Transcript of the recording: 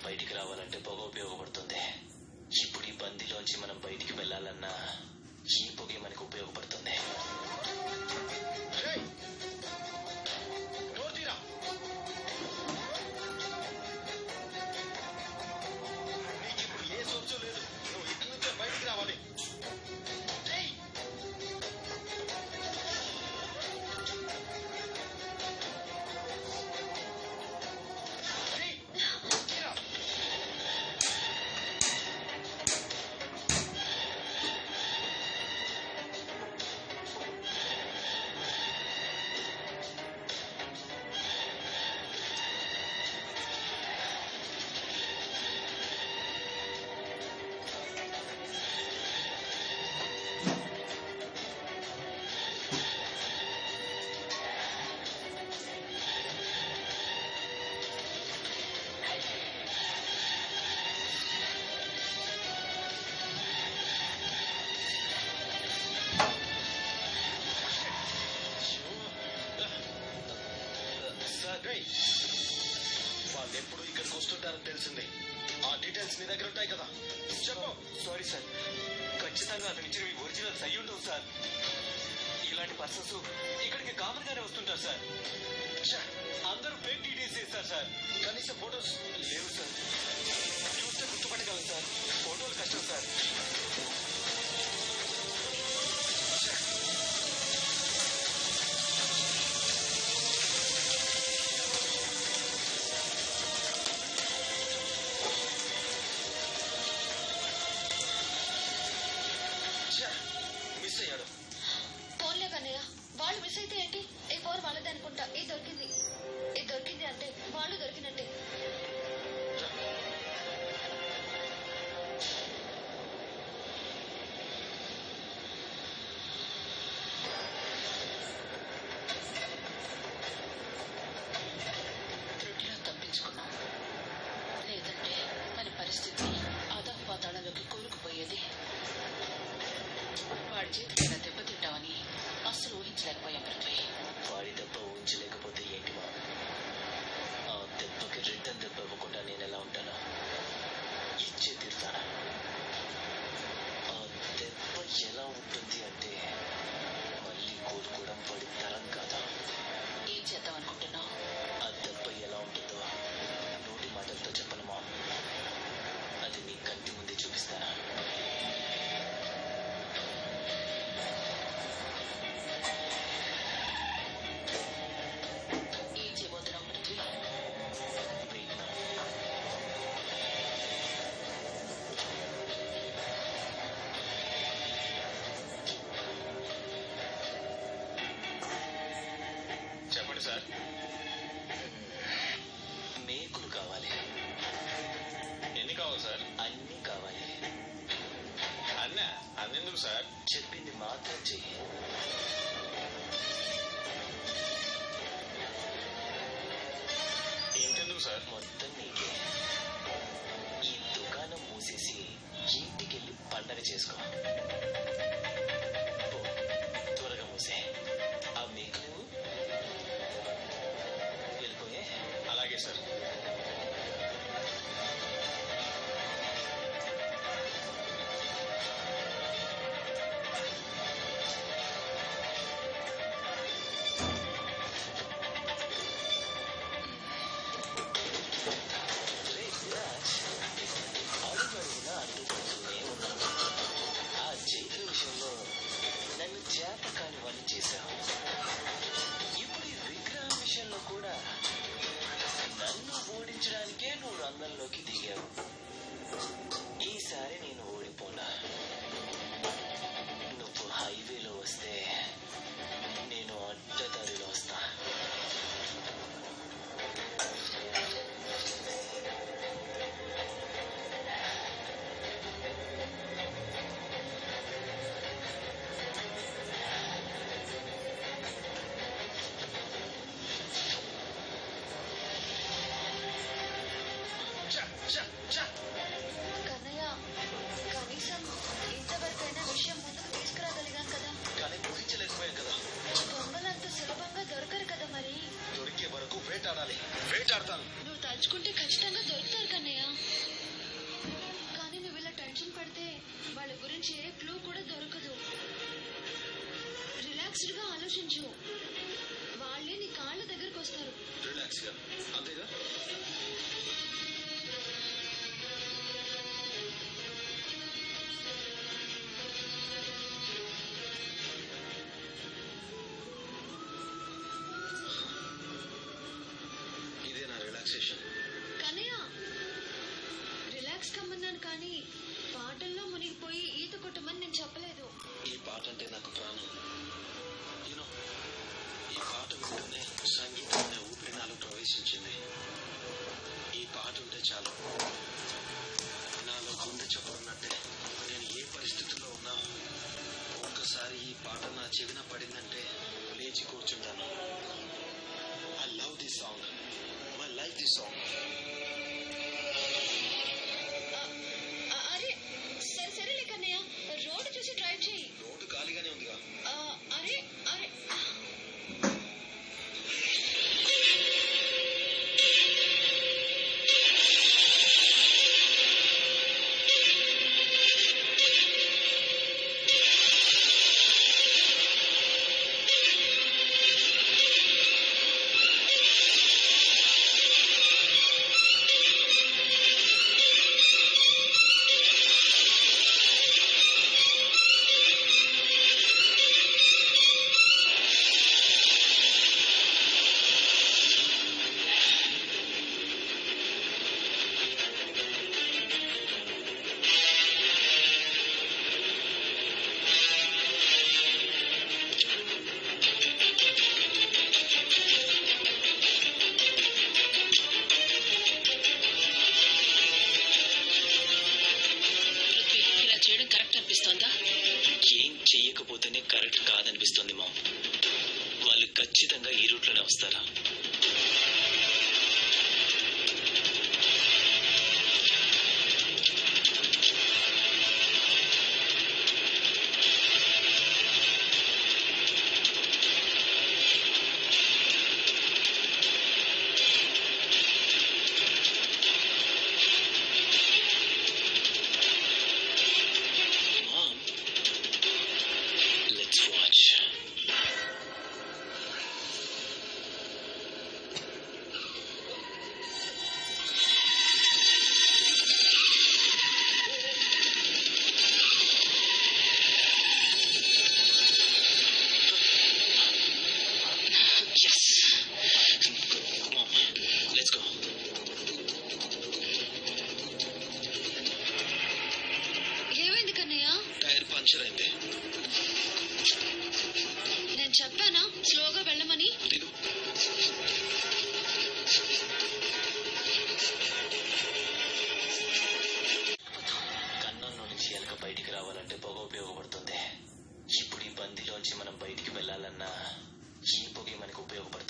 బయటికి రావాలంటే పొగ ఉపయోగపడుతుంది ఇప్పుడు ఈ బందీలోంచి మనం బయటికి వెళ్ళాలన్నా ఈ పొగే మనకు ఉపయోగపడుతుంది రేయ్! డోర్ తీరా నీకు ఇప్పుడు ఏ సోర్సు లేదు నువ్వు ఇక్కడి నుంచే బయటికి రావాలి రేయ్! రేయ్! తీరా! సార్ రేయ్! వాళ్ళు ఎప్పుడు ఇక్కడికి వస్తుంటారని తెలిసింది ఆ డీటెయిల్స్ నీ దగ్గర ఉంటాయి కదా చెప్పు సారీ సార్ ఖచ్చితంగా అతని ఇచ్చిన మీ ఒరిజినల్స్ అయ్యి ఉండవు సార్ ఇలాంటి పర్సన్స్ ఇక్కడికి కామన్ గానే వస్తుంటారు సార్ ఛ! అందరూ ఫేక్ డీటెయిల్స్ ఇస్తారు సార్ కనీసం ఫోటోస్ లేవు సార్ చూస్తే గుర్తుపట్టగలం సార్ ఫోటోలు కష్టం సార్ మిస్ అయ్యాడు ఫోన్లే కన్నయ్య వాళ్ళు మిస్ అయితే ఏంటి ఈ ఫోన్ వాళ్ళది అనుకుంటా ఇది దొరికింది ఇది దొరికింది అంటే వాళ్ళు దొరికినట్టే త్రుటిలో తప్పించుకున్నాం లేదంటే మన పరిస్థితి అధపాతాళంలోకి కూరుకుపోయేది వాడి చేతికి ఇలా దెబ్బతింటామని అస్సలు ఊహించలేకపోయాం పృథ్వీ వాడి దెబ్బ ఊహించలేకపోతే ఏంటి మా ఆ దెబ్బకి రిటర్న్ దెబ్బ ఇవ్వకుండా నేను ఎలా ఉంటాను ఇచ్చే తీరుతాను ఆ దెబ్బ ఎలా ఉంటుంది అంటే మళ్ళీ కోలుకోవడం వాడి తరం కాదా ఏం చేద్దాం అనుకుంటున్నావు ఆ దెబ్బ ఎలా ఉంటుందో నోటి మాటలతో చెప్పను మా అది నీ కంటి ముందే చూపిస్తానా ఏం చేయబోతున్నావు పృథ్వీ వెయిట్ మా చెప్పండి సార్ మేకులు కావాలి ఎన్ని కావాలి సార్ అన్నీ కావాలి అన్న అన్నెందుకు సార్ చెప్పింది మాత్రం చెయ్యి ఇంకెందుకు సార్ మొత్తం నీకే ఈ దుకాణం మూసేసి ఇంటికెళ్ళి పండగ చేసుకో పో, త్వరగా మూసే ఆ మేకులు వెళ్ళిపోయే అలాగే సార్ రే విరాజ్, అడుగడుగునా అడ్డుపడుతూనే ఉన్నాను ఆ జైలు విషయంలో నన్ను చేత కాని వాళ్ళు చేశావు ఇప్పుడు ఈ విగ్రహం విషయంలో కూడా నన్ను ఓడించడానికే నువ్వు రంగంలోకి దిగావు ఈసారి నేను ఓడిపోనా నువ్వు హైవేలో వస్తే నేను అడ్డదారిలో వస్తా ఛ, ఛ, ఛ. కన్నయ్య కనీసం ఇంతవరకైనా విషయం ముందుకు తీసుకురాగలిగాం కదా కానీ ఊహించలేకపోయాం కదా దొంగలంత సులభంగా దొరకరు కదా మరి దొరికే వరకు వేటాడాలి వేటాడతాను నువ్వు తలుచుకుంటే ఖచ్చితంగా దొరుకుతారు కన్నయ్య రిలాక్స్డ్ గా ఆలోచించు వాళ్ళే నీ కాళ్ళ దగ్గరకు వస్తారు రిలాక్స్ గా అంతేగా ఇదే నా రిలాక్సేషన్ కన్నయ్య రిలాక్స్ కమ్మన్నాను కానీ పాటల్లో మునిగిపోయి ఈత కొట్టమని నేను చెప్పలేదు ఈ పాట అంటే నాకు ప్రాణం యూనో ఈ పాట వింటూనే సంగీతం అనే ఊపిరి నాలో ప్రవేశించింది ఈ పాట ఉంటే చాలు నాలో గుండె చెప్పనున్నట్టే నేను ఏ పరిస్థితుల్లో ఉన్నా ఒక్కసారి ఈ పాట నా చెవిన పడిందంటే లేచి కూర్చుంటాను I love this song I like this song ఆ, ఆ, అరే సరే సరేలే కన్నయ్య రోడ్డు చూసి డ్రైవ్ చేయి రోడ్డు ఖాళీగానే ఉందిగా ఆ, అరే అరే పృథ్వీ ఇలా చేయడం కరెక్ట్ అనిపిస్తోందా ఏం చెయ్యకపోతేనే కరెక్ట్ కాదనిపిస్తుంది మామ్ వాళ్ళు ఖచ్చితంగా ఈ రూట్లోనే వస్తారా Mom, let's watch. Yes. Come on, let's go. ఏమైంది కన్నయ్య టైర్ పంచర్ అయింది నేను చెప్పానా స్లోగా వెళ్ళమని దిగు కన్నంలో నుంచి ఎలక బయటికి రావాలంటే పొగ ఉపయోగపడుతుంది ఇప్పుడు ఈ బందిలోంచి మనం బయటికి వెళ్ళాలన్నా ఈ పొగే మనకు ఉపయోగపడుతుంది